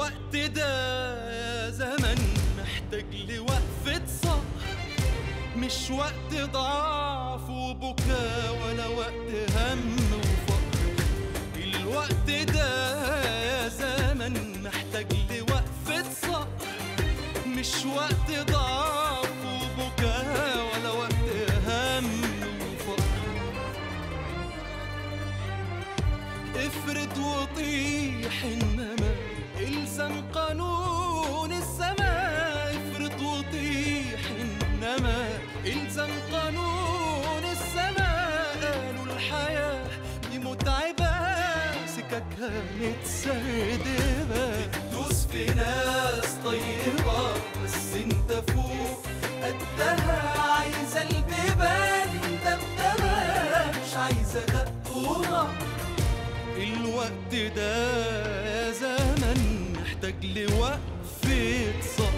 الوقت ده زمن محتاج لوقفة صح مش وقت ضعف وبكاء ولا وقت هم وفقر الوقت ده زمن محتاج لوقفة صح مش وقت ضعف وبكاء ولا وقت هم وفقر افرد وطيح انما الزم قانون السماء افرد وطيح انما الزم قانون السماء قالوا الحياة دي متعبة سككها متسردبة تدوس في ناس طيبة بس انت فوق قدها عايزة البيبان انت بتمام مش عايزة دق ونار الوقت ده زمن محتاج لوقفة صح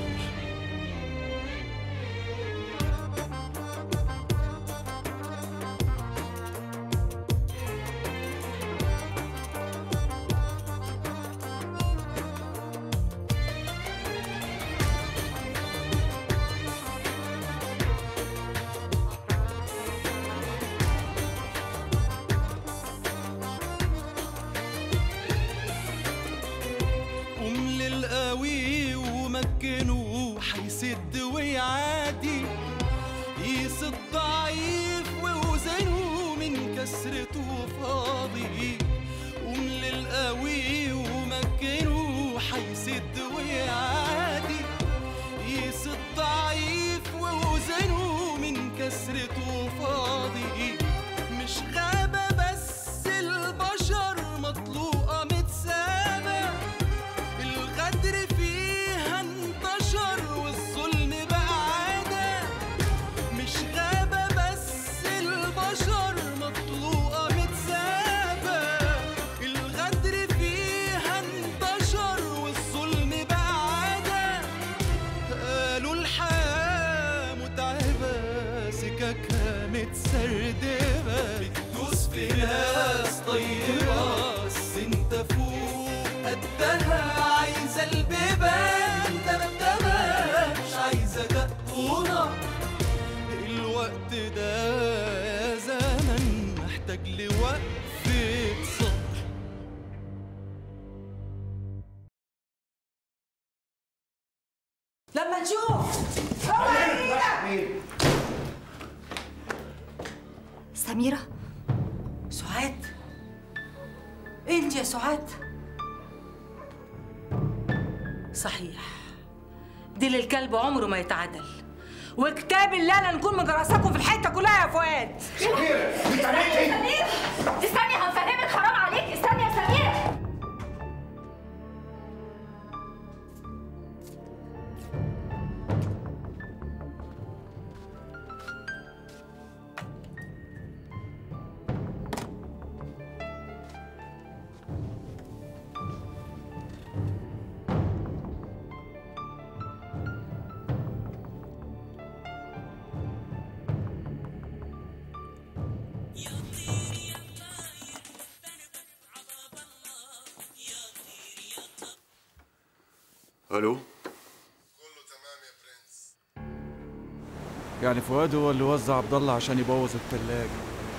قوم للقوي ومكنه حيسد ويعادي قيس الضعيف ووزنه من كسرته فاضي قوم للقوي ومكنه حيسد ويعادي قيس الضعيف ووزنه من كسرته فاضي مش غابة بس البشر مطلوقة متسابة الغدر فيها انتشر والظلم بقى عادة مش غابة بس البشر مطلوقة متسابة الغدر فيها انتشر والظلم بقى عادة قالوا الحياة متعبة سككها متسردبة بتدوس في ناس طيبة بس انت فوق قدها عايزة البيبان انت بالتمام مش عايزة دق ونار الوقت ده زمن محتاج لوقفة صبر لما نشوف هو ايه سميرة سعاد انت يا سعاد صحيح ديل الكلب عمره ما يتعدل وكتاب الله لا نكون مجرساكم في الحته كلها يا فؤاد سمير استني هنفهمك حرام عليك استني يا سميرة الو يعني فؤاد هو اللي وزع عبد الله عشان يبوظ التلاجة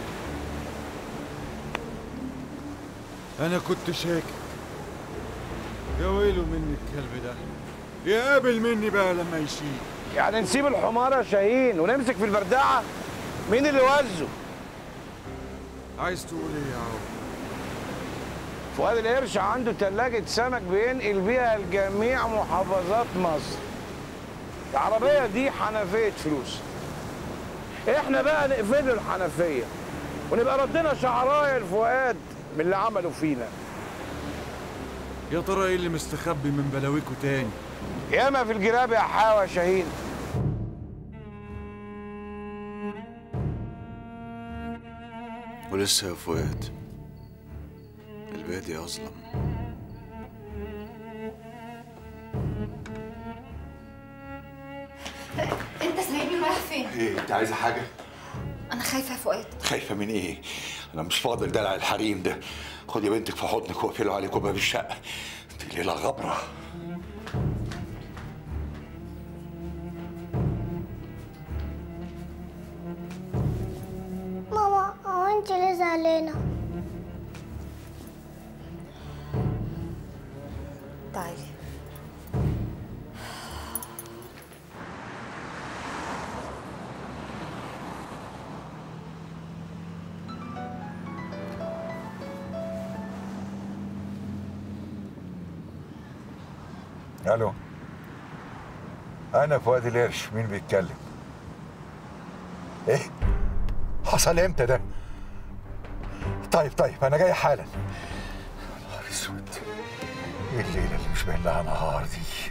انا كنت شاكك يا ويله مني الكلب ده يقابل مني بقى لما يشيل يعني نسيب الحمار يا شاهين ونمسك في البردعه مين اللي وزه عايز تقول ايه يا عم فؤاد القرش عنده تلاجة سمك بينقل بيها لجميع محافظات مصر العربية دي حنفية فلوس احنا بقى نقفل له الحنفية ونبقى ردنا شعرايه لفؤاد من اللي عمله فينا يا ترى ايه اللي مستخبي من بلاويكوا تاني ياما في الجراب يا حاوى يا شاهين ولسه يا فؤاد البادي أظلم انت سايبني رايح فين؟ ايه انت عايزه حاجه انا خايفه يا فؤاد خايفه من ايه انا مش فاضل دلع الحريم ده خدي بنتك في حضنك واقفلوا عليكم باب الشقه دي ليله غبره علينا تعالي الو انا فؤاد القرش مين بيتكلم ايه حصل امتى ده طيب طيب انا جاي حالا نهار اسود ايه الليله اللي مش باين لها نهار دي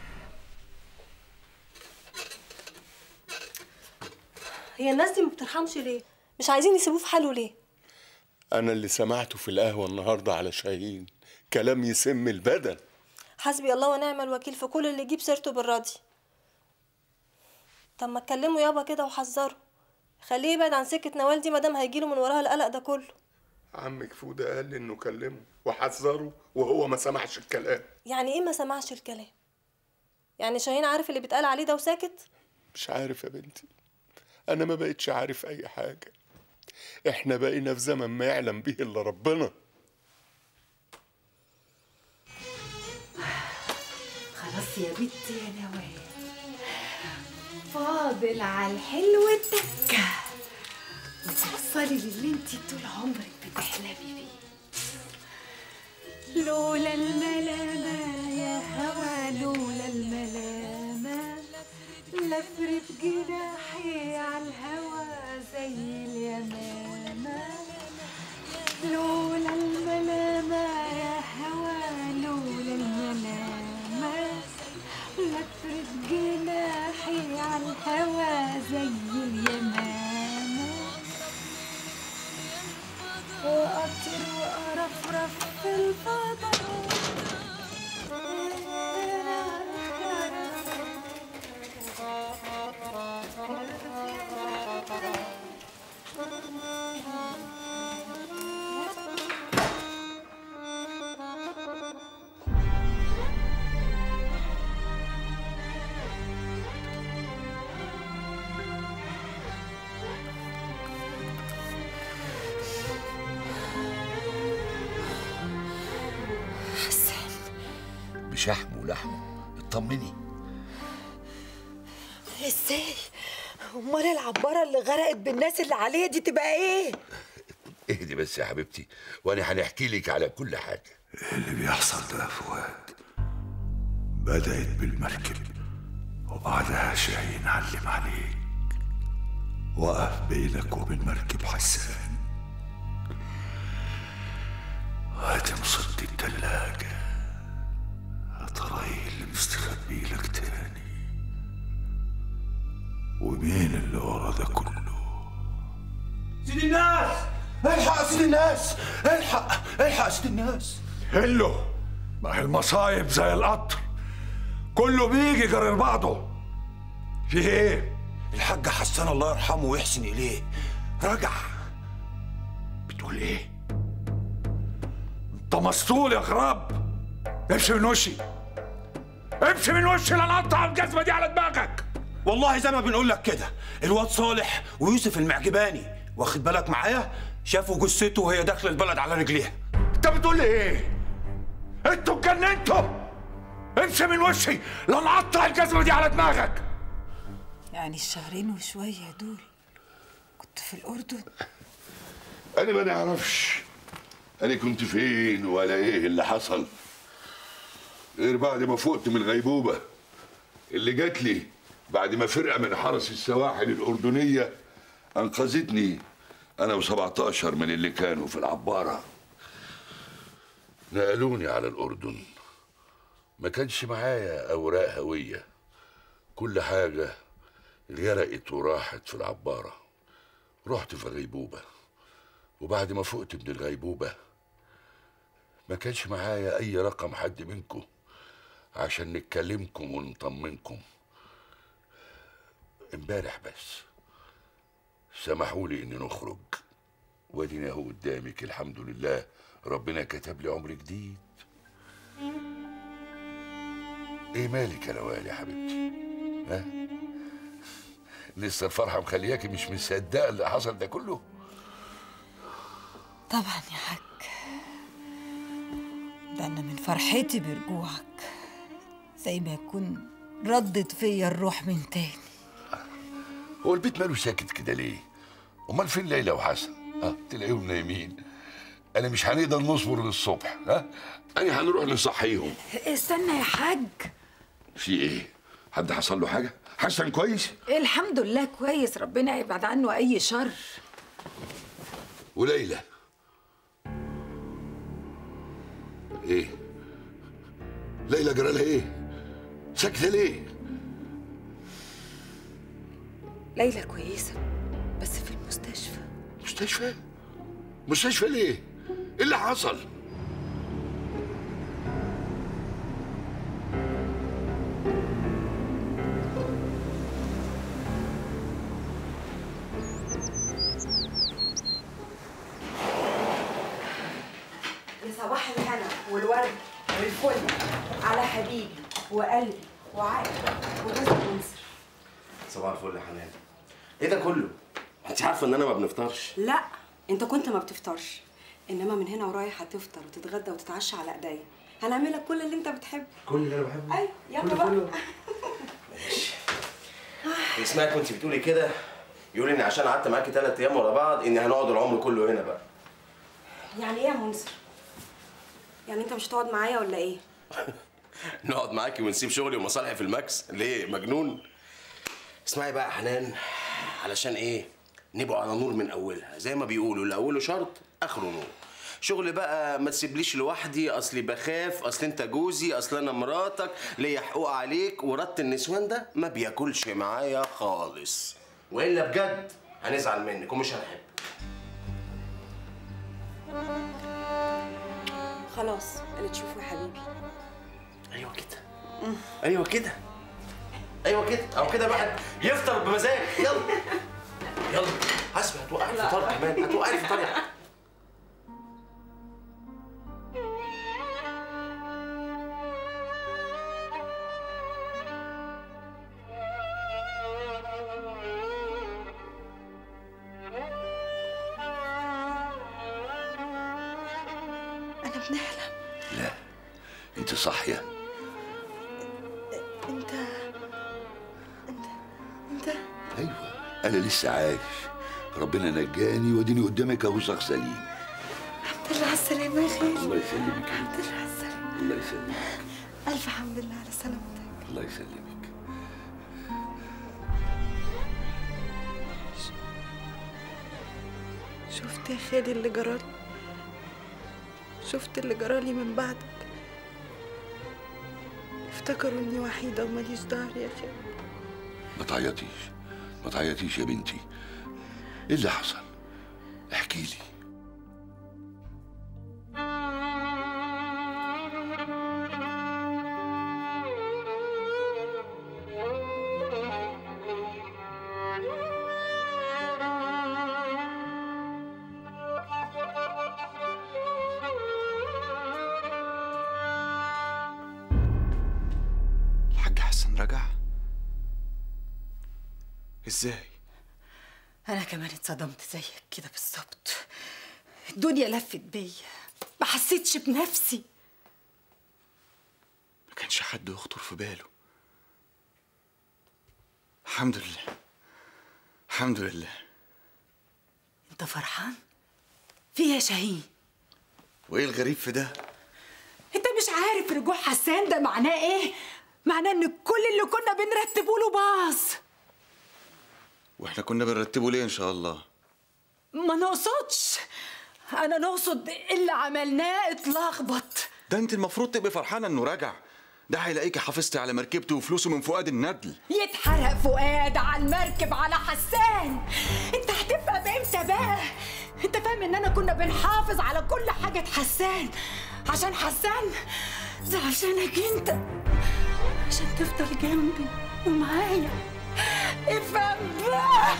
هي الناس دي ما بترحمش ليه مش عايزين يسيبوه في حاله ليه أنا اللي سمعته في القهوة النهاردة على شاهين كلام يسم البدن حسبي الله ونعم الوكيل في كل اللي يجيب سيرته بالراضي طب ما تكلموا يابا كده وحذره خليه يبعد عن سكة نوال دي مادام هيجيله من وراها القلق ده كله عمك فودة قال لي إنه كلمه وحذره وهو ما سمعش الكلام يعني ايه ما سمعش الكلام يعني شاهين عارف اللي بيتقال عليه ده وساكت مش عارف يا بنتي أنا ما بقتش عارف أي حاجة إحنا بقينا في زمن ما يعلم به إلا ربنا خلاص يا بنتي يا نوال فاضل على الحلو التكة وتوصلي للي انتي طول عمرك بتحلمي بيه لولا الملامة يا هوا لولا الملامة لفرد جناحي على الهوا زي اليمامة لولا الملامة يا هوا لولا الملامة لفرد جناحي على الهوا زي اليمامة وأطير وأرفرف في الفضاء حسان بشحم ولحم اطمني ازاي امال العباره اللي غرقت بالناس اللي عليها دي تبقى ايه اهدي بس يا حبيبتي وانا هنحكي لك على كل حاجه اللي بيحصل ده يا فؤاد بدأت بالمركب وبعدها شاهين علم عليك وقف بينك وبين مركب حسان هاتم صد التلاجة يا ترى ايه اللي مستخبي لك تاني ومين اللي ورا ده كله سيد الناس الحق سيد الناس الحق الحق سيد الناس هلو ما هي المصايب زي القطر كله بيجي جرر بعضه في ايه الحاج حسان الله يرحمه ويحسن اليه رجع بتقول ايه انت مسطول يا غراب امشي من وشي امشي من وشي لا نقطع الجزمه دي على دماغك والله زي ما بنقول لك كده الواد صالح ويوسف المعجباني واخد بالك معايا شافوا جثته وهي داخله البلد على رجليها انت بتقول لي ايه انتوا اتجننتوا امشي من وشي لا نقطع الجزمه دي على دماغك يعني الشهرين وشويه دول كنت في الاردن انا ما نعرفش انا كنت فين ولا ايه اللي حصل غير بعد ما فقت من الغيبوبه اللي جات لي بعد ما فرقه من حرس السواحل الاردنيه انقذتني انا و17 من اللي كانوا في العباره نقلوني على الاردن ما كانش معايا اوراق هويه كل حاجه غرقت وراحت في العباره رحت في غيبوبه وبعد ما فقت من الغيبوبه ما كانش معايا اي رقم حد منكم عشان نتكلمكم ونطمنكم امبارح بس سمحوا لي اني نخرج وادينا اهو قدامك الحمد لله ربنا كتب لي عمر جديد ايه مالك يا نوال يا حبيبتي ها لسه الفرحه مخلياكي مش مصدقه اللي حصل ده كله طبعا يا حاج ده انا من فرحتي برجوعك زي ما يكون ردت فيا الروح من تاني هو البيت ماله ساكت كده ليه؟ امال فين ليلى وحسن؟ ها تلاقيهم نايمين انا مش هنقدر نصبر للصبح ها؟ انا هنروح نصحيهم استنى يا حاج في ايه؟ حد حصل له حاجه؟ حسن كويس؟ الحمد لله كويس ربنا يبعد عنه اي شر وليلى ايه؟ ليلى جرى لها ايه؟ ساكته ليه؟ ليلى كويسه بس في المستشفى مستشفى؟ مستشفى ليه؟ ايه اللي حصل؟ يا صباح الهنا والورد والفل على حبيبي وقلبي وعقلي وجوز منصر صباح الفل يا حنان ايه ده كله انت عارفه ان انا ما بنفطرش لا انت كنت ما بتفطرش انما من هنا ورايح هتفطر وتتغدى وتتعشى على ايديا هنعمل لك كل اللي انت بتحبه كل اللي انا بحبه ايوه يلا كله بقى كله. اسمعك وانت بتقولي كده يقول اني عشان قعدت معاكي ثلاث ايام ورا بعض اني هنقعد العمر كله هنا بقى يعني ايه يا منصر يعني انت مش هتقعد معايا ولا ايه نقعد معاكي ونسيب شغلي ومصالحي في الماكس ليه مجنون اسمعي بقى يا حنان علشان ايه نبقوا على نور من اولها زي ما بيقولوا اللي اوله شرط اخره نور شغل بقى ما تسيبليش لوحدي اصلي بخاف اصل انت جوزي اصل انا مراتك ليا حقوق عليك ورد النسوان ده ما بياكلش معايا خالص والا بجد هنزعل منك ومش هنحب خلاص اللي تشوفه يا حبيبي ايوه كده ايوه كده ايوه كده او كده بقى يفطر بمزاج يلا يلا حسبي هتوقعي الفطار كمان هتوقعي الفطار يا انا بنحلم لا انت صاحيه انت انت ايوه انا لسه عايش ربنا نجاني واديني قدامك اهو شخص سليم الحمد لله على السلامة يا خالي الله يسلمك الحمد لله على السلامة الله يسلمك ألف حمد لله على سلامتك الله يسلمك شفت يا خالي اللي جرالي شفت اللي جرالي من بعدك افتكروا اني وحيدة وماليش ظهر يا خالي ما تعيطيش ما تعيطيش يا بنتي ايه اللي حصل احكي لي الحاج حسن رجع ازاي انا كمان اتصدمت زيك كده بالظبط الدنيا لفت بيا ما حسيتش بنفسي ما كانش حد يخطر في باله الحمد لله الحمد لله انت فرحان في إيه يا شاهين وايه الغريب في ده انت مش عارف رجوع حسان ده معناه ايه معناه ان كل اللي كنا بنرتبه له باظ واحنا كنا بنرتبه ليه ان شاء الله ما نقصدش انا نقصد اللي عملناه اتلخبط ده انت المفروض تبقي فرحانه انه رجع ده هيلاقيكي حافظتي على مركبته وفلوسه من فؤاد الندل يتحرق فؤاد على المركب على حسان انت هتفهم امتى بقى انت فاهم ان انا كنا بنحافظ على كل حاجه حسان عشان حسان ده عشانك انت عشان تفضل جنبي ومعايا افهم بقى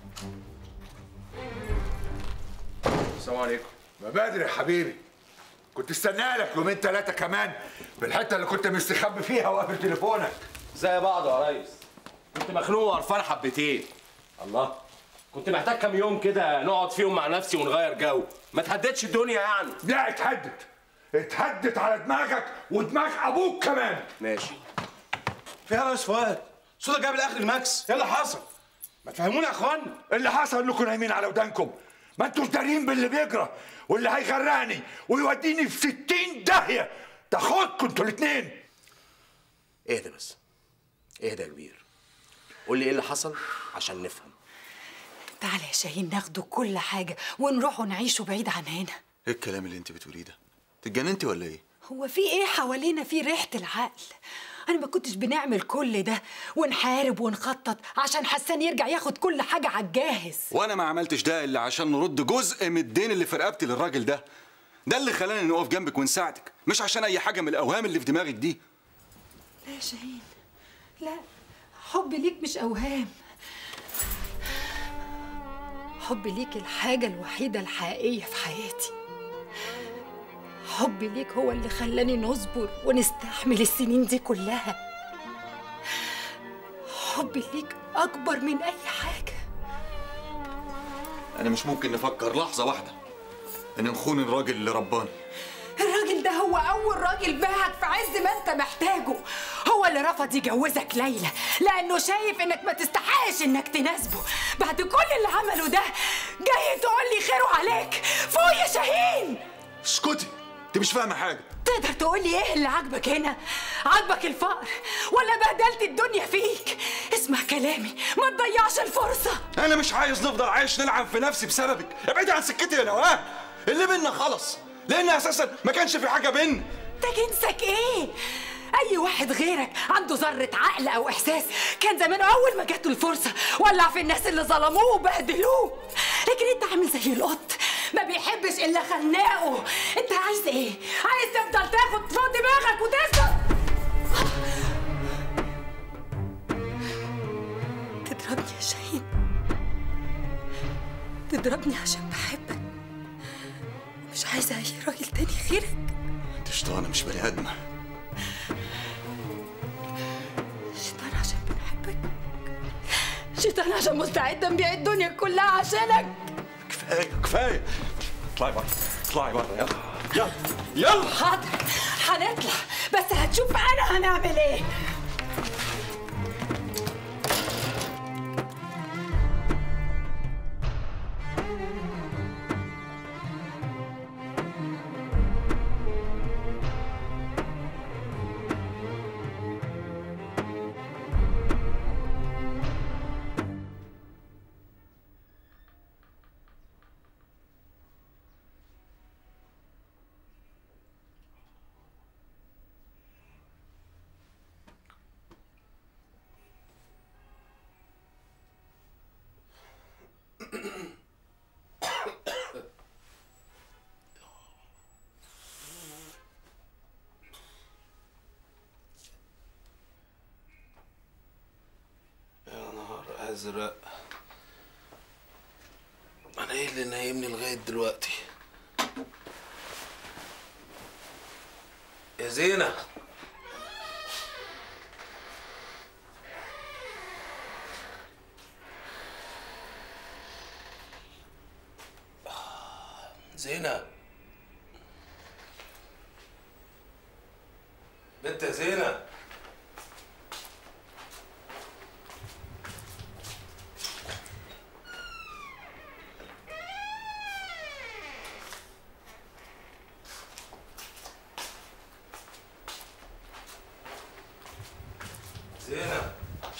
السلام عليكم ما بدري يا حبيبي كنت استنى لك يومين ثلاثه كمان في الحته اللي كنت مستخبي فيها وقافل تليفونك زي بعض يا ريس كنت مخنوق وقرفان حبتين الله كنت محتاج كام يوم كده نقعد فيهم مع نفسي ونغير جو ما تهددش الدنيا يعني لا اتهدت اتهدت على دماغك ودماغ ابوك كمان ماشي فيها يا ريس فؤاد صوتك جايب لاخر الماكس ايه اللي حصل ما تفهمونا يا اخوانا اللي حصل انكم نايمين على ودانكم ما انتوش دارين باللي بيجرى واللي هيغرقني ويوديني في 60 داهيه تاخدكم انتوا الاثنين اهدى بس اهدى يا كبير قول لي ايه اللي حصل عشان نفهم تعالى يا شاهين ناخدوا كل حاجة ونروحوا نعيشوا بعيد عن هنا ايه الكلام اللي انت بتقوليه ده اتجننتي ولا ايه هو في ايه حوالينا في ريحة العقل انا ما كنتش بنعمل كل ده ونحارب ونخطط عشان حسان يرجع ياخد كل حاجة على الجاهز وانا ما عملتش ده الا عشان نرد جزء من الدين اللي في رقبتي للراجل ده ده اللي خلاني نقف جنبك ونساعدك مش عشان اي حاجه من الاوهام اللي في دماغك دي لا يا شاهين لا حبي ليك مش اوهام حبي ليك الحاجة الوحيدة الحقيقية في حياتي حبي ليك هو اللي خلاني نصبر ونستحمل السنين دي كلها حبي ليك أكبر من أي حاجة انا مش ممكن نفكر لحظه واحده ان نخون الراجل اللي رباني الراجل ده هو أول راجل باعك في عز ما أنت محتاجه هو اللي رفض يجوزك ليلى لأنه شايف إنك ما تستحقش إنك تناسبه بعد كل اللي عمله ده جاي تقول لي خيره عليك فوق يا شاهين اسكتي انت مش فاهمه حاجه تقدر تقول لي ايه اللي عاجبك هنا؟ عاجبك الفقر ولا بهدلت الدنيا فيك؟ اسمع كلامي ما تضيعش الفرصة انا مش عايز نفضل عايش نلعب في نفسي بسببك ابعدي عن سكتي يا نواه اللي بينا خلص لان اساسا ما كانش في حاجه بينا ده جنسك ايه؟ أي واحد غيرك عنده ذرة عقل أو إحساس كان زمان أول ما جات له الفرصة ولع في الناس اللي ظلموه وبهدلوه لكن أنت عامل زي القط ما بيحبش إلا خناقه أنت عايز إيه؟ عايز تفضل تاخد فوق دماغك وتسكت تضربني يا شاهين تضربني عشان بحبك مش عايزة أي راجل تاني غيرك انت شيطانه مش بني ادمه شيطان عشان بنحبك شيطان عشان مستعد نبيع الدنيا كلها عشانك كفايه كفايه اطلعي بره اطلعي بره يلا يلا يلا حاضر هنطلع بس هتشوف انا هنعمل ايه يا نهار ازرق انا ايه اللي نايمني لغايه دلوقتي يا زينه زينه بنت يا زينه زينة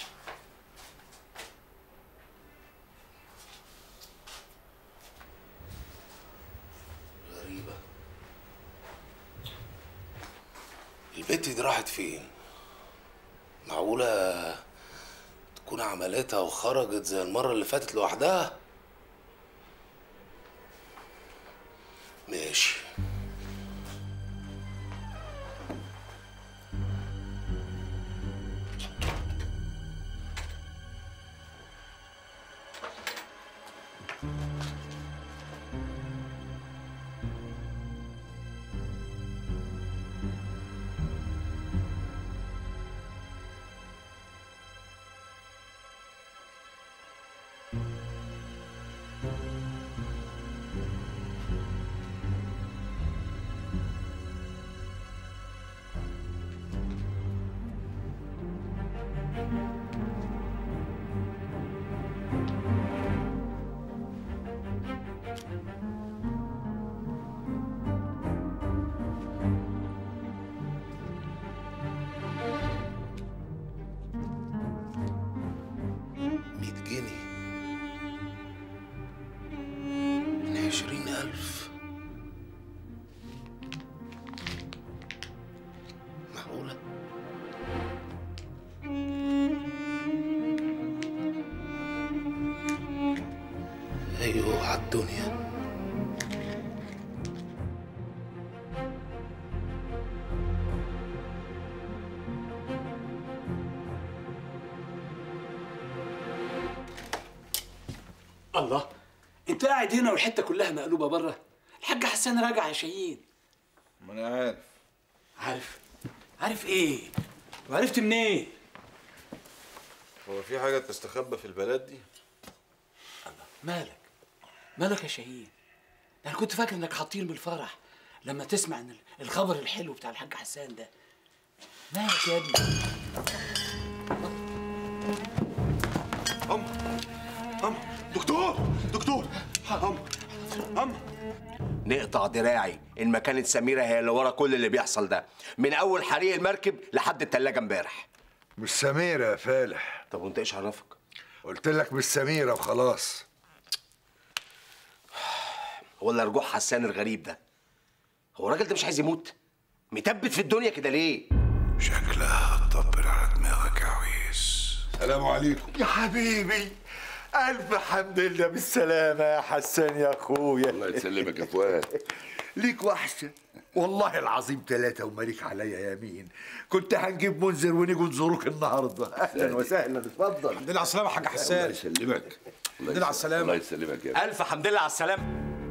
غريبة البت دي راحت فين؟ معقولة تكون عملتها وخرجت زي المرة اللي فاتت لوحدها؟ ماشي الله انت قاعد هنا والحته كلها مقلوبه بره الحاج حسان راجع يا شاهين ما انا عارف عارف عارف ايه وعرفت منين هو في حاجه تستخبى في البلد دي مالك مالك يا شاهين ده انا كنت فاكر انك هتطير من الفرح لما تسمع ان الخبر الحلو بتاع الحاج حسان ده مالك يا ابني أم أم دكتور دكتور أم أم نقطع دراعي ان ما كانت سميره هي اللي ورا كل اللي بيحصل ده من اول حريق المركب لحد التلاجة امبارح مش سميرة يا فالح طب وانت ايش عرفك قلت لك مش سميرة وخلاص ولا رجوع حسان الغريب ده هو الراجل ده مش عايز يموت متبت في الدنيا كده ليه شكلها هتطبل على دماغك يا عويس السلام عليكم يا حبيبي ألف حمد لله بالسلامة يا حسان يا أخويا الله يسلمك يا فؤاد ليك وحشة والله العظيم ثلاثة ومالك عليا يمين كنت هنجيب منذر ونيجوا نزوروك النهاردة أهلا وسهلا اتفضل الحمد لله على السلامة يا حاج حسان الله يسلمك الحمد لله على السلامة الله يسلمك يا الف حمد لله على السلامه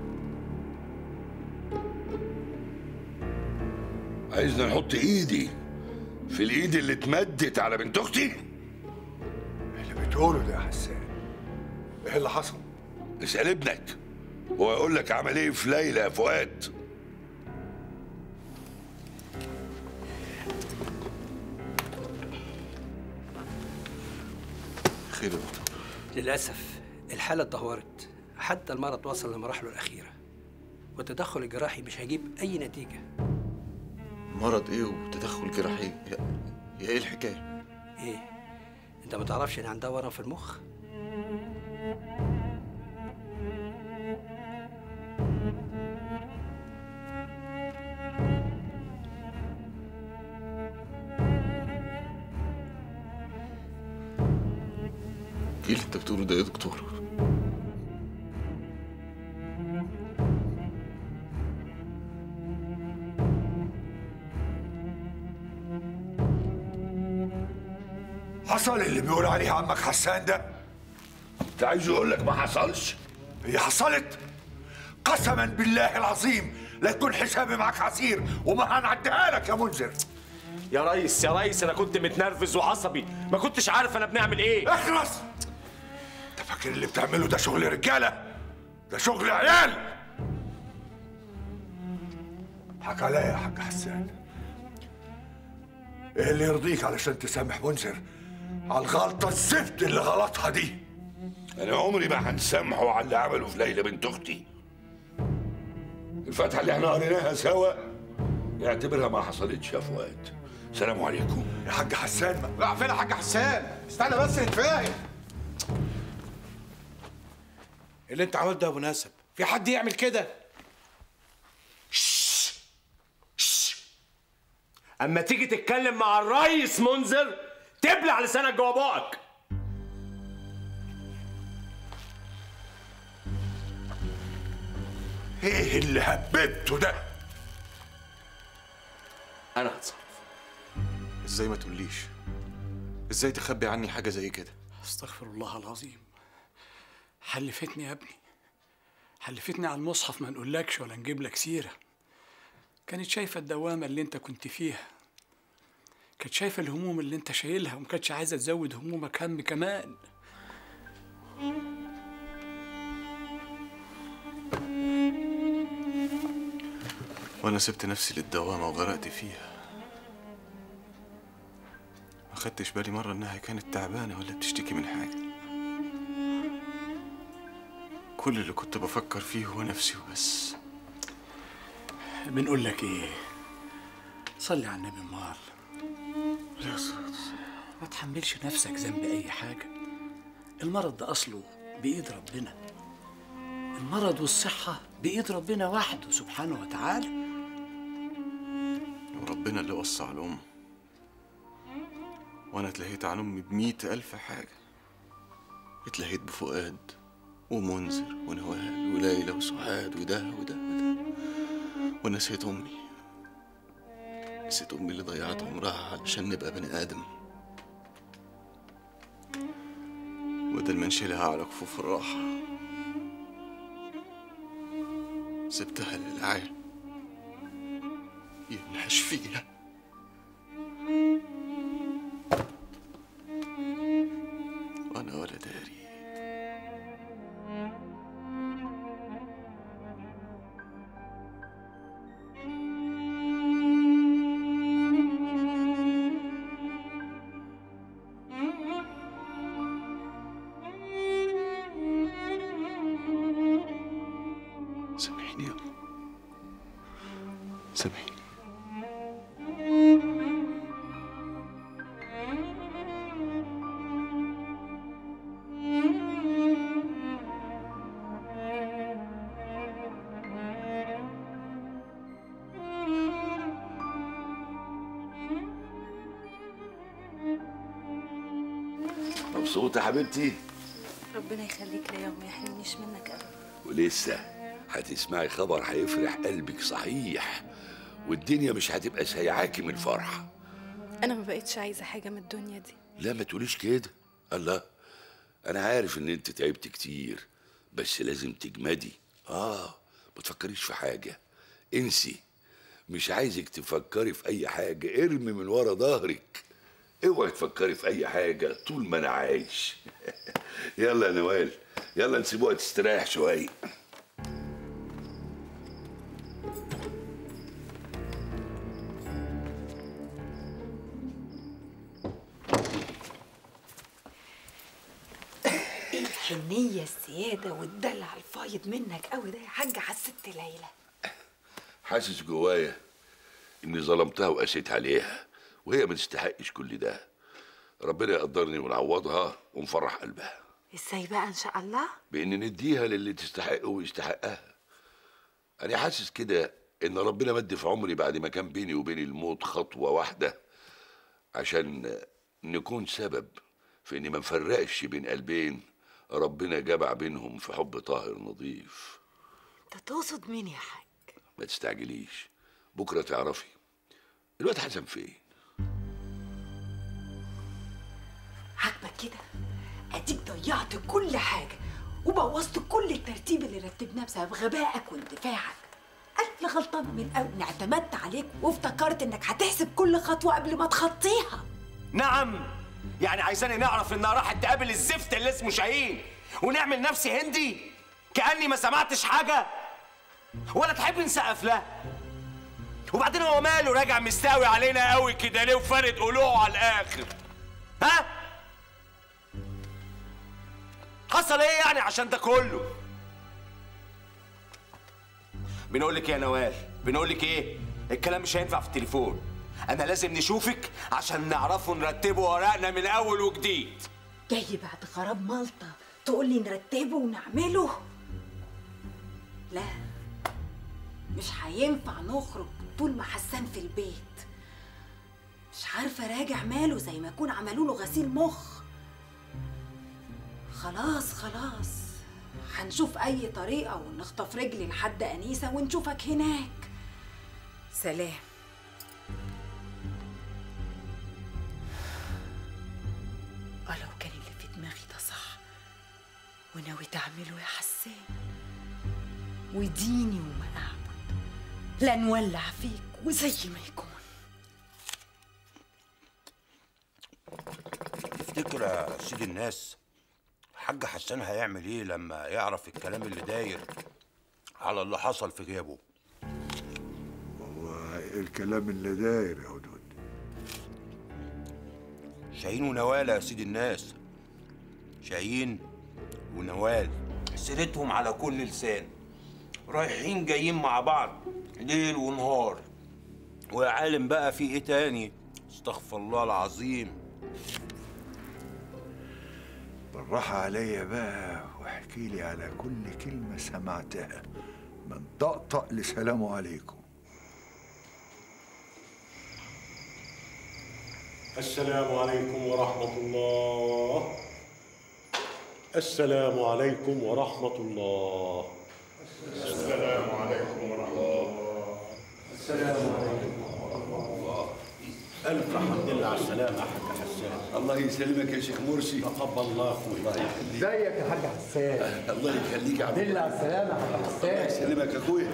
عايزنا نحط ايدي في الايد اللي اتمدت على بنت اختي اللي بتقوله ده يا حسان ايه اللي حصل اسال ابنك هو يقول لك عمل ايه في ليلى يا فؤاد خير يا دكتور للأسف الحالة اتدهورت حتى المرض وصل لمراحله الأخيرة والتدخل الجراحي مش هيجيب أي نتيجة مرض ايه وتدخل جراحي يا يا ايه الحكايه إيه؟ أنت ما تعرفش إن عندها ورم في المخ؟ ايه اللي انت بتقوله ده يا دكتور حصل اللي بيقول عليه عمك حسان ده انت عايز يقول لك ما حصلش هي حصلت قسما بالله العظيم لا يكون حسابي معاك عسير وما هنعديها لك يا منذر يا ريس يا ريس انا كنت متنرفز وعصبي ما كنتش عارف انا بنعمل ايه اخلص انت فاكر اللي بتعمله ده شغل رجاله ده شغل عيال حك عليا يا حاج حسان ايه اللي يرضيك علشان تسامح منذر على الغلطه الزفت اللي غلطها دي انا عمري ما هنسامحه على اللي عمله في ليلى بنت اختي الفتحه اللي احنا قريناها سوا اعتبرها ما حصلتش يا فؤاد سلام عليكم يا حاج حسان ما لا فين يا حاج حسان استنى بس نتفاهم اللي انت عملته ده يا ابو نسب في حد يعمل كده اما تيجي تتكلم مع الريس منذر تبلع لسانك جوا بقك ايه اللي هببته ده انا هتصرف ازاي ما تقوليش ازاي تخبي عني حاجه زي كده استغفر الله العظيم حلفتني يا ابني حلفتني على المصحف ما نقولكش ولا نجيب لك سيرة كانت شايفة الدوامة اللي انت كنت فيها كانت شايفة الهموم اللي انت شايلها وما كانتش عايزة تزود همومك هم كمان وانا سبت نفسي للدوامه وغرقت فيها ما خدتش بالي مره انها كانت تعبانه ولا بتشتكي من حاجه كل اللي كنت بفكر فيه هو نفسي وبس بنقول لك ايه صلي على النبي امال ما تحملش نفسك ذنب اي حاجه المرض ده اصله بايد ربنا المرض والصحه بايد ربنا وحده سبحانه وتعالى وربنا اللي وسع الأم وأنا اتلهيت عن أمي بمئة ألف حاجة اتلهيت بفؤاد ومنذر ونوال وليلى وسعاد وده وده وده ونسيت أمي نسيت أمي اللي ضيعت عمرها علشان نبقى بني آدم بدل ما نشيلها على كفوف الراحة سبتها للعالم ينهش فيها وانا ولا داري سامحيني يا أم. سامحيني مبسوطة حبيبتي ربنا يخليك ليا وما يحرمنيش منك ابدا ولسه هتسمعي خبر هيفرح قلبك صحيح والدنيا مش هتبقى سايعاكي من الفرحة انا ما بقتش عايزه حاجه من الدنيا دي لا ما تقوليش كده الله انا عارف ان انت تعبت كتير بس لازم تجمدي اه ما تفكريش في حاجة انسي مش عايزك تفكري في اي حاجة ارمي من ورا ظهرك اوعي تفكري في اي حاجة طول ما انا عايش يلا يا نوال يلا نسيبوها تستريح شوية ايه الحنية الزيادة والدلع الفايض منك قوي ده يا حاجة على الست ليلى حاسس جوايا اني ظلمتها وقسيت عليها وهي ما تستحقش كل ده ربنا يقدرني ونعوضها ونفرح قلبها ازاي بقى ان شاء الله بان نديها للي تستحقه ويستحقها انا حاسس كده ان ربنا مد في عمري بعد ما كان بيني وبين الموت خطوه واحده عشان نكون سبب في اني ما نفرقش بين قلبين ربنا جمع بينهم في حب طاهر نظيف انت تقصد مين يا حاج ما تستعجليش بكره تعرفي الواد حسن فين عاجبك كده اديك ضيعت كل حاجة وبوظت كل الترتيب اللي رتبناه بسبب غبائك واندفاعك انا اللي غلطانة من الاول اني اعتمدت عليك وافتكرت انك هتحسب كل خطوة قبل ما تخطيها نعم يعني عايزاني نعرف انها راحت تقابل الزفت اللي اسمه شاهين ونعمل نفسي هندي كاني ما سمعتش حاجه ولا تحب نسقف لها وبعدين هو ماله راجع مستاوي علينا قوي كده ليه وفارد قلوعه على الاخر ها حصل ايه يعني عشان ده كله بنقول لك إيه يا نوال بنقول لك ايه الكلام مش هينفع في التليفون انا لازم نشوفك عشان نعرفوا نرتبوا ورقنا من اول وجديد جاي بعد خراب مالطا تقول لي نرتبه ونعمله لا مش هينفع نخرج طول ما حسان في البيت مش عارفه راجع ماله زي ما يكون عملوا له غسيل مخ خلاص خلاص هنشوف اي طريقه ونخطف رجلي لحد انيسه ونشوفك هناك سلام اه لو كان اللي في دماغي ده صح وناوي تعمله يا حسان وديني وما اعبد لا نولع فيك وزي ما يكون تفتكر يا سيد الناس الحاج حسان هيعمل ايه لما يعرف الكلام اللي داير على اللي حصل في غيابه هو الكلام اللي داير يا هدود شاهين ونوال يا سيد الناس شاهين ونوال سيرتهم على كل لسان رايحين جايين مع بعض ليل ونهار ويا عالم بقى في ايه تاني استغفر الله العظيم بالراحة عليا بقى واحكي لي على كل كلمة سمعتها من طقطق لسلام عليكم السلام عليكم ورحمة الله السلام عليكم ورحمة الله السلام عليكم ورحمة الله السلام عليكم ورحمة الله ألف حمد لله على السلامة يا حاج حسان الله يسلمك يا شيخ مرسي تقبل الله اخوي الله يخليك ازيك يا حاج حسان الله يخليك يا عم الحمد لله على السلامه يا حاج الله حسان يسلمك يا اخويا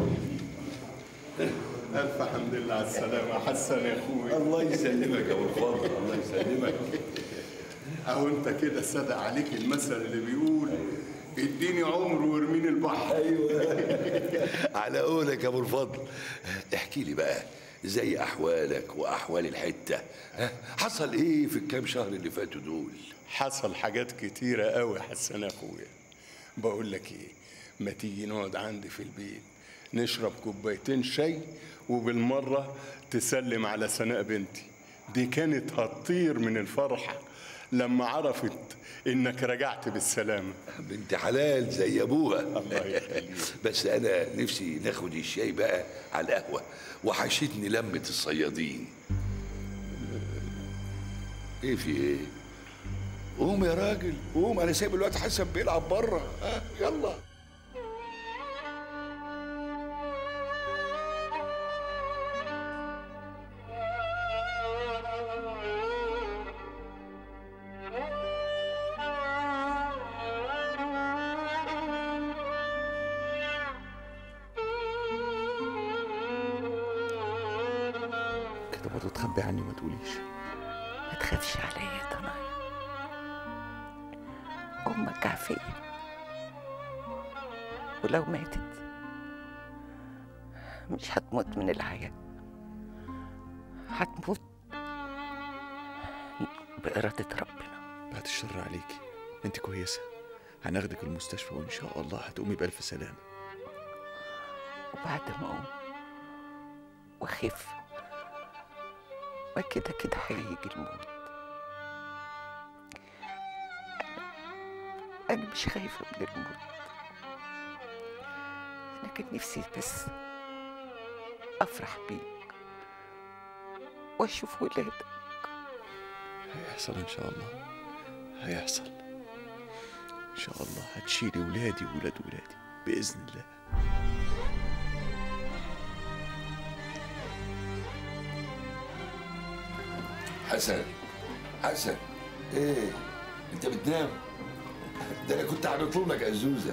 الف حمد لله على السلامه حسن يا اخوي الله يسلمك يا ابو الفضل الله يسلمك اهو انت كده صدق عليك المثل اللي بيقول اديني عمر وارميني البحر ايوه على قولك يا ابو الفضل احكي لي بقى زي احوالك واحوال الحته ها حصل ايه في الكام شهر اللي فاتوا دول حصل حاجات كتيرة قوي حسن يا اخويا بقول لك ايه ما تيجي نقعد عندي في البيت نشرب كوبايتين شاي وبالمرة تسلم على سناء بنتي دي كانت هتطير من الفرحة لما عرفت انك رجعت بالسلامة بنت حلال زي ابوها الله يخليك بس انا نفسي ناخد الشاي بقى على القهوه وحشتني لمه الصيادين ايه في ايه قوم يا راجل قوم انا سايب الوقت حسن بيلعب بره ها يلا كده برضه تخبي عني وما تقوليش ما تخافش عليا يا ضنايا أمك عافية ولو ماتت مش هتموت من العيا هتموت بإرادة ربنا بعد الشر عليكي انت كويسه هناخدك المستشفى وان شاء الله هتقومي بالف سلامه وبعد ما أقوم وأخف ما كده كده هيجي الموت أنا مش خايفة من الموت أنا كان نفسي بس أفرح بيك وأشوف ولادك هيحصل ان شاء الله هيحصل ان شاء الله هتشيلي ولادي وولاد ولادي باذن الله حسن حسن ايه انت بتنام ده انا كنت هنطلب لك عزوزه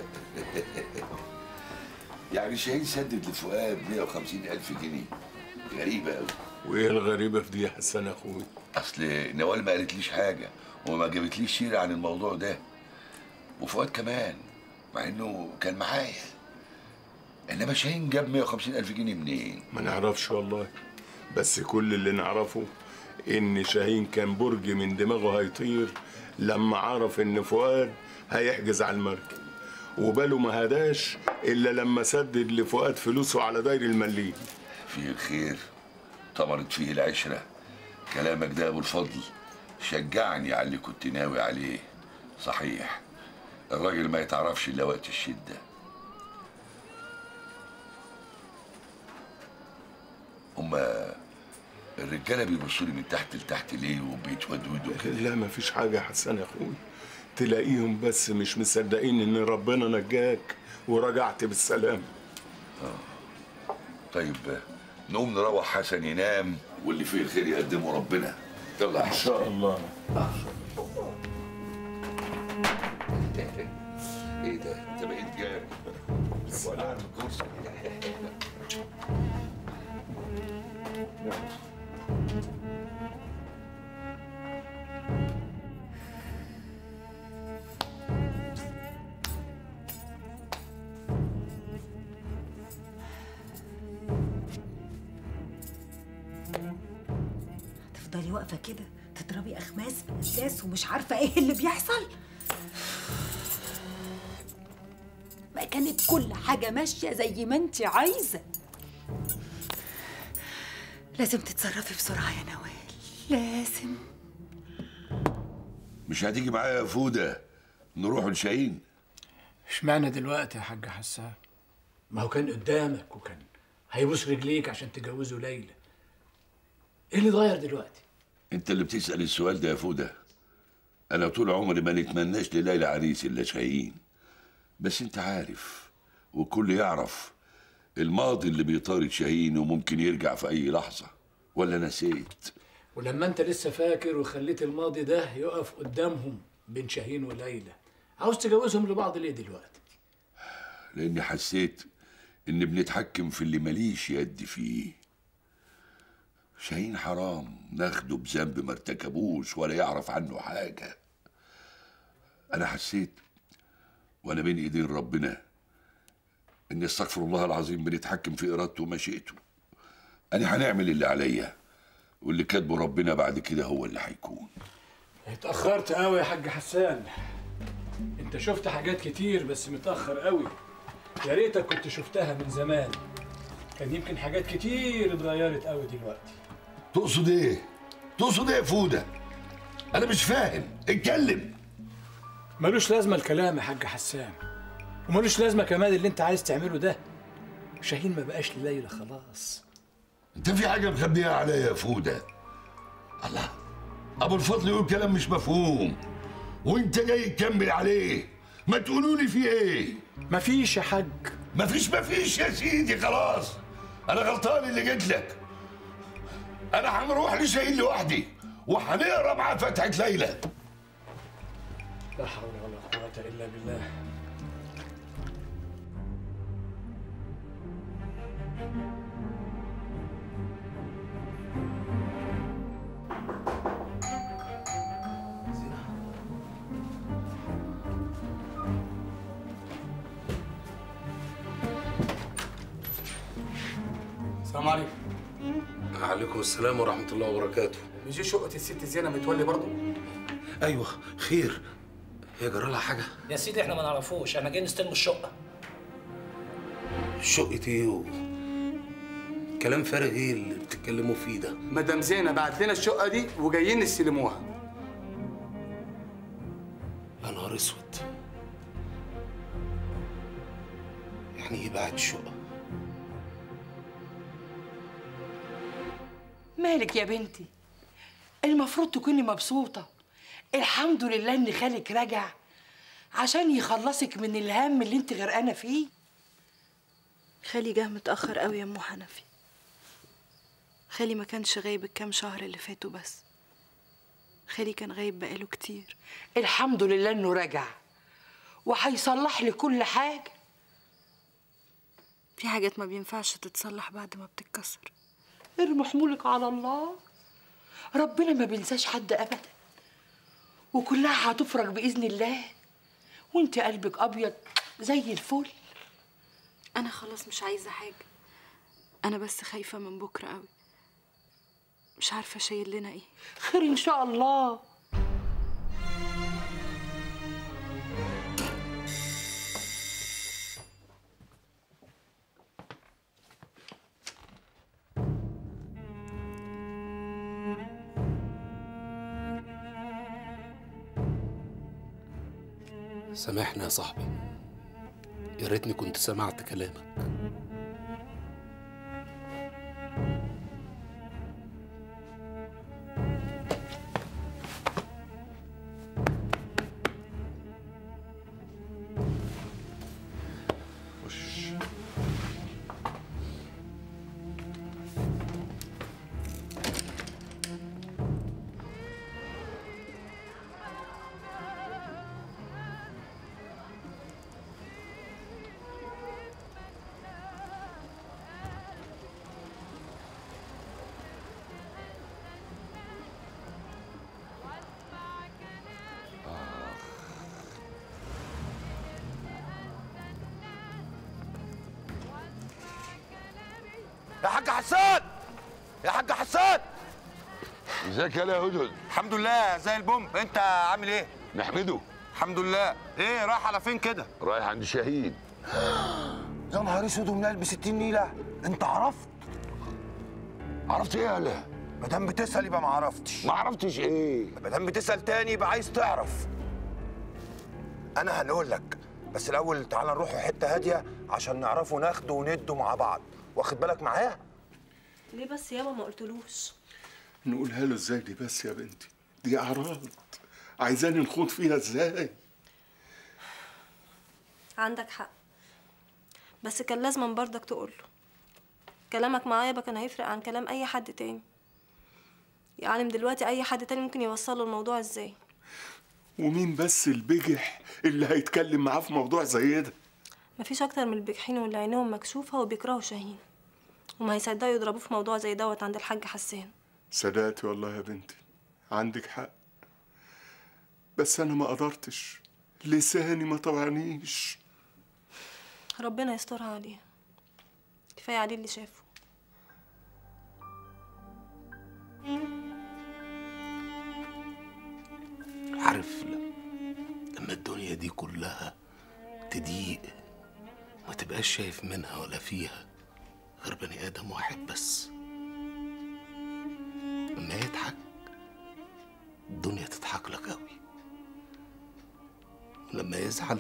يعني شاهين سدد لفؤاد 150 الف جنيه غريبه قوي وايه الغريبة في دي يا حسن يا اخوي اصل نوال ما قالتليش حاجه وما جابتليش سيره عن الموضوع ده وفؤاد كمان مع انه كان معايا انما شاهين جاب 150 الف جنيه منين ما نعرفش والله بس كل اللي نعرفه ان شاهين كان برج من دماغه هيطير لما عرف ان فؤاد هيحجز على المركب وباله ما هداش الا لما سدد لفؤاد فلوسه على داير المليم فيه الخير طمرت فيه العشره كلامك ده يا ابو الفضل شجعني على اللي كنت ناوي عليه صحيح الراجل ما يتعرفش الا وقت الشده هما الرجاله بيبصوا لي من تحت لتحت ليه وبيتودودوا كده لا ما فيش حاجة يا حسن يا اخوي تلاقيهم بس مش مصدقين ان ربنا نجاك ورجعت بالسلام طيب نقوم نروح حسن ينام واللي فيه الخير يقدمه ربنا يلا يا ان شاء الله ايه ده انت بقيت جاب ولا على الكرسي تفضلي واقفة كده تضربي أخماس في الأساس ومش عارفة إيه اللي بيحصل ما كانت كل حاجة ماشية زي ما انت عايزة لازم تتصرفي بسرعة يا نوال لازم مش هتيجي معايا يا فوده نروح لشاهين اشمعنى دلوقتي يا حاج حسان ما هو كان قدامك وكان هيبوس رجليك عشان تجوزه ليلى ايه اللي اتغير دلوقتي انت اللي بتسال السؤال ده يا فوده انا طول عمري ما نتمناش لليلى عريس الا شاهين بس انت عارف والكل يعرف الماضي اللي بيطارد شاهين وممكن يرجع في اي لحظه ولا نسيت ولما انت لسه فاكر وخليت الماضي ده يقف قدامهم بين شاهين وليلى عاوز تجوزهم لبعض ليه دلوقتي لاني حسيت اني بنتحكم في اللي ماليش يد فيه شاهين حرام ناخده بذنب ما ارتكبوش ولا يعرف عنه حاجة أنا حسيت وأنا بين إيدين ربنا إني استغفر الله العظيم بنتحكم في إرادته ومشيئته أنا هنعمل اللي عليا واللي كاتبه ربنا بعد كده هو اللي هيكون اتأخرت قوي يا حاج حسان انت شفت حاجات كتير بس متأخر قوي يا ريتك كنت شفتها من زمان كان يمكن حاجات كتير اتغيرت قوي دلوقتي تقصد إيه؟ تقصد إيه يا فودة؟ أنا مش فاهم اتكلم ملوش لازمة الكلام يا حاج حسان وملوش لازمة كمان اللي انت عايز تعمله ده شاهين ما بقاش لليلى خلاص أنت في حاجة مخبيها عليا يا فودة الله أبو الفضل يقول كلام مش مفهوم وأنت جاي تكمل عليه ما تقولوا لي في إيه؟ مفيش يا حاج مفيش مفيش يا سيدي خلاص أنا غلطان اللي جيت لك أنا هنروح لشاهين لوحدي وهنقرا معاه فتحة ليلى لا حول ولا قوة إلا بالله السلام عليكم عليكم السلام ورحمة الله وبركاته مش دي شقة الست زينة متولي برضه؟ أيوه خير هي جرى لها حاجة يا سيدي احنا ما نعرفوش احنا جايين نستلم الشقه شقة إيه و... كلام فارغ إيه اللي بتتكلموا فيه ده مدام زينة بعت لنا الشقة دي وجايين نستلموها يا نهار أسود يعني إيه بعت شقة مالك يا بنتي المفروض تكوني مبسوطة الحمد لله ان خالك رجع عشان يخلصك من الهم اللي انت غرقانة فيه خالي جه متأخر قوي يا أم حنفي خالي ما كانش غايب الكام شهر اللي فاتوا بس خالي كان غايب بقاله كتير الحمد لله انه رجع وهيصلح لي كل حاجة في حاجات ما بينفعش تتصلح بعد ما بتتكسر ارمي حمولك على الله ربنا ما بينساش حد ابدا وكلها هتفرج باذن الله وانت قلبك ابيض زي الفل أنا خلاص مش عايزة حاجة أنا بس خايفة من بكرة قوي مش عارفة شايل لنا إيه خير ان شاء الله سامحني يا صاحبي يا ريتني كنت سمعت كلامك يا حاج حسان يا حاج حسان ازيك يا هدهد الحمد لله زي البومب انت عامل ايه نحمده الحمد لله ايه رايح على فين كده رايح عند شاهين يا نهار اسود ومن قلب 60 نيله انت عرفت عرفت ايه يالا ما دام بتسال يبقى ما عرفتش ما عرفتش ايه ما دام بتسال تاني يبقى عايز تعرف انا هنقول لك بس الاول تعال نروح حته هاديه عشان نعرفوا ناخده وندوا مع بعض واخد بالك معايا ليه بس يابا ما قلتلوش نقولها له ازاي دي بس يا بنتي دي اعراض عايزاني نخوض فيها ازاي عندك حق بس كان لازم برضك تقوله كلامك معايا بقى كان هيفرق عن كلام اي حد تاني يعلم دلوقتي اي حد تاني ممكن يوصل له الموضوع ازاي ومين بس البجح اللي هيتكلم معاه في موضوع زي ده مفيش اكتر من البجحين واللي عينيهم مكشوفه وبيكرهوا شاهين وما هيصدقوا يضربوه في موضوع زي دوت عند الحاج حسان صدقتي والله يا بنتي عندك حق بس انا ما قدرتش لساني ما طوعنيش ربنا يسترها عليه كفايه عليه اللي شافه عارف ل- لما الدنيا دي كلها تضيق ما تبقاش شايف منها ولا فيها غير بني آدم واحد بس لما يضحك الدنيا تضحك لك أوي ولما يزعل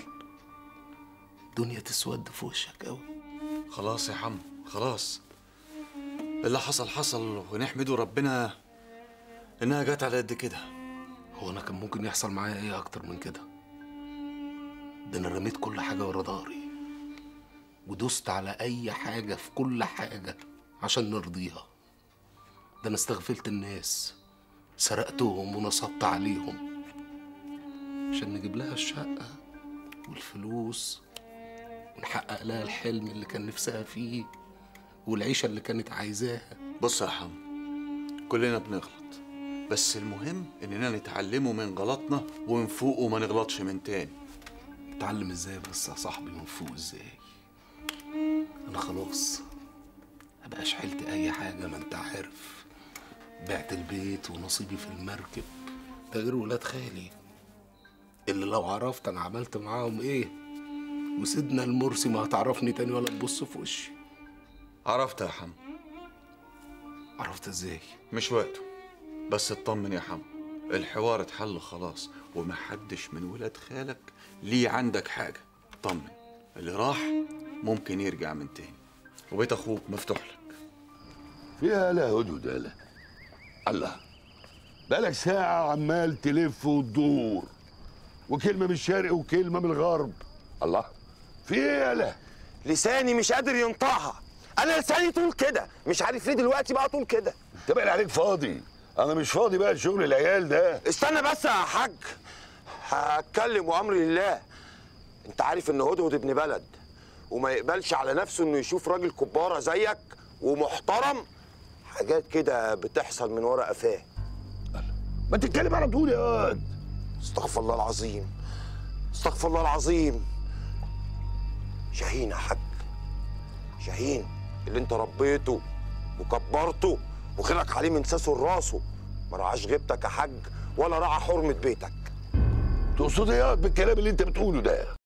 الدنيا تسود في وشك أوي خلاص يا حم خلاص اللي حصل حصل ونحمده ربنا انها جت على قد كده هو أنا كان ممكن يحصل معايا إيه أكتر من كده ده أنا رميت كل حاجة ورا ظهري ودوست على أي حاجة في كل حاجة عشان نرضيها ده أنا استغفلت الناس سرقتهم ونصبت عليهم عشان نجيب لها الشقة والفلوس ونحقق لها الحلم اللي كان نفسها فيه والعيشة اللي كانت عايزاها بص يا حم كلنا بنغلط بس المهم اننا نتعلمه من غلطنا ونفوق وما نغلطش من تاني اتعلم ازاي بس يا صاحبي ونفوق ازاي انا خلاص مبقاش حيلت اي حاجة ما انت عارف بعت البيت ونصيبي في المركب ده غير ولاد خالي اللي لو عرفت انا عملت معاهم ايه وسيدنا المرسي ما هتعرفني تاني ولا تبص في وشي عرفت يا حم عرفت ازاي مش وقته بس اطمن يا حم الحوار اتحل خلاص ومحدش من ولاد خالك ليه عندك حاجة طمن اللي راح ممكن يرجع من تاني وبيت اخوك مفتوح لك فيها لا هدهد لا الله بقالك ساعة عمال تلف وتدور وكلمة من الشرق وكلمة من الغرب الله في ايه يالا لساني مش قادر ينطقها انا لساني طول كده مش عارف ليه دلوقتي بقى طول كده انت باين عليك فاضي انا مش فاضي بقى لشغل العيال ده استنى بس يا حاج هتكلم وامر لله انت عارف ان هدهد ابن بلد وما يقبلش على نفسه انه يشوف راجل كبارة زيك ومحترم حاجات كده بتحصل من ورا قفاه ما تتكلم على طول يا واد استغفر الله العظيم استغفر الله العظيم شاهين يا حاج شاهين اللي انت ربيته وكبرته وخلك عليه من ساسه لراسه ما رعاش غيبتك يا حاج ولا رعى حرمة بيتك تقصد ايه يا واد بالكلام اللي انت بتقوله ده